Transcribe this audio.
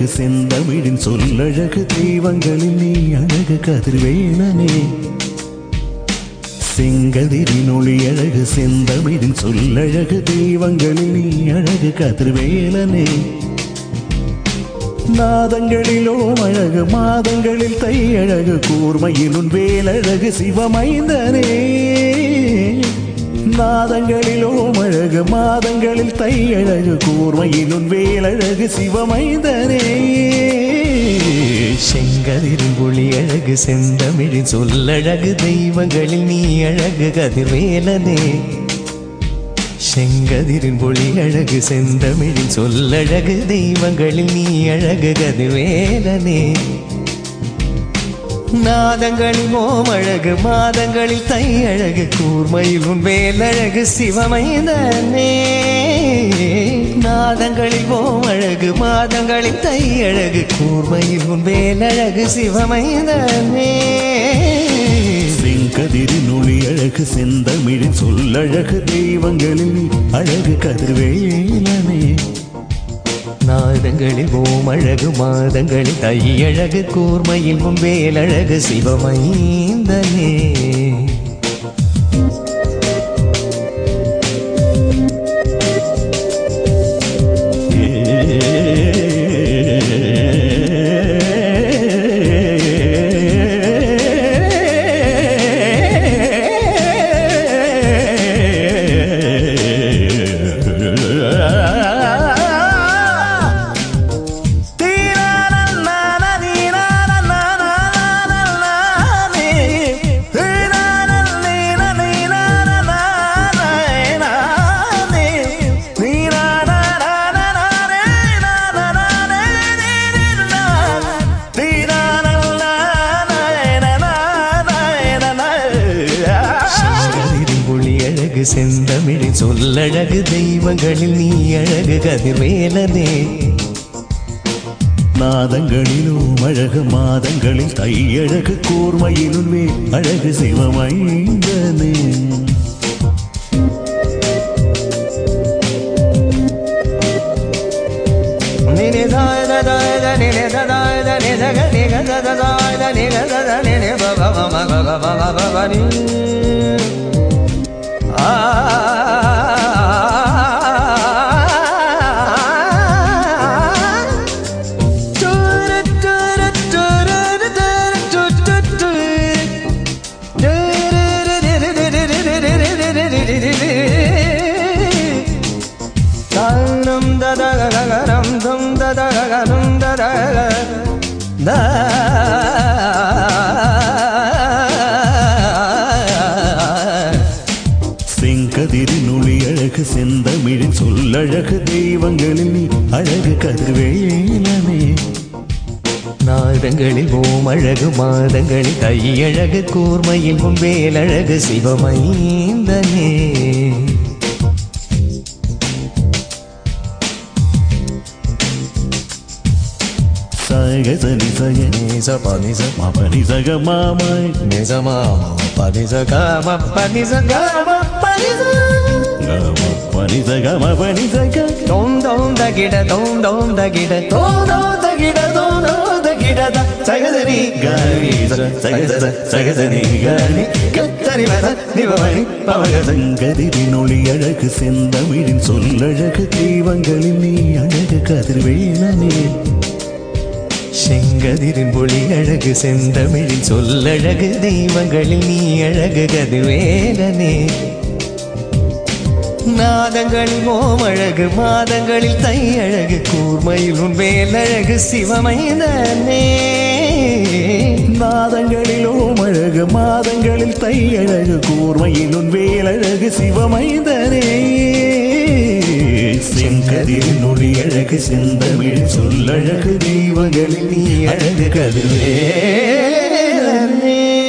அழகு செந்தமிழின் சொல்லழகு தெய்வங்களில் நீ அழகு கதிர்வேணனே செங்கதிரின் ஒளி அழகு செந்தமிழின் சொல்லழகு தெய்வங்களில் நீ அழகு கதிர்வேலனே நாதங்களிலோ அழகு மாதங்களில் தை அழகு கூர்மையிலுன் வேலழகு சிவமைந்தனே நாதங்களிலோ அழகு மாதங்களில் தை அழகு கூர்மையிலுன் வேலழகு சிவமைந்தனே செங்கதிரின் ஒளி அழகு செந்தமிழின் சொல்லழகு தெய்வங்களில் நீ அழகு கதிர்வேலனே செங்கதிரின் ஒளி அழகு செந்தமிழின் சொல்லழகு தெய்வங்களில் நீ அழகு கதிர்வேலனே நாதங்களில் ஓம் அழகு மாதங்களில் தை அழகு கூர்மையில் உன் வேலழகு சிவமைந்தனே நாதங்களில் ஓம் அழகு மாதங்களில் தை அழகு கூர்மையில் உன் வேலழகு சிவமைந்தனே செங்கதிரின் ஒளி அழகு செந்தமிழின் சொல்லழகு தெய்வங்களில் நீ அழகு கதிர்வேலனே நாதங்களில் ஓம் அழகு மாதங்களில் தை அழகு கூர்மையில் உன் வேலழகு சிவமைந்தனே செங்கதிரின் ஒளி அழகு செந்தமிழின் சொல்லழகு தெய்வங்களில் நீ அழகு கதிர்வேலனே நாதங்களிலும் அழகு மாதங்களில் தையழகு கூர்மையிலும் வே அழகு சிவமைந்தனே நினி தாய தாய த நினி தாய த நி த க நி க த த தாய த நி க த த நி நி ப ப ம ம க க ப ம ப ப நி ஆ டுரு டுரு டுரு டுரு டுரு டுரு தானம் ததகரம் தம் ததகரம் ததக த செங்கதிரின் ஒளி அழகு செந்தமிழின் சொல்லழகு தெய்வங்களில் நீ அழகு கதிர்வேலனே நாதங்களில் ஓம் அழகு மாதங்களில் கையழகு கூர்மையில் உன் வேலழகு சிவமைந்தனே சகசனி சக நிச பனிச மபனி சக மாமாய் நிச மாமா பனிச காம பனிச காம பனிச பனி சக மபனி சக தோம் தோம் தகிட தோம் தோம் தகிட தோம் தோம் தகிட தோம் தோம் தகிட த சகதரி கரி சகசர சகசனி கரி கத்தரி வத நிபமணி பவகத சங்கதிரின் ஒளி அழகு செந்தமிழின் சொல்லழகு தெய்வங்களில் நீ அழகு கதிர்வேலனே செங்கதிரின் ஒளி அழகு செந்தமிழின் சொல்லழகு தெய்வங்களில் நீ அழகு கதிர்வேலனே நாதங்களில் ஓம் அழகு மாதங்களில் தை அழகு கூர்மையில் உன் வேலழகு சிவமைந்தனே நாதங்களிலோ அழகு மாதங்களில் தை அழகு கூர்மையிலும் வேலழகு சிவமைந்தனே செங்கதிரின் ஒளி அழகு செந்தமிழ் சொல்லழகு தெய்வங்களில் நீ அழகு கதிர்வே வேலனே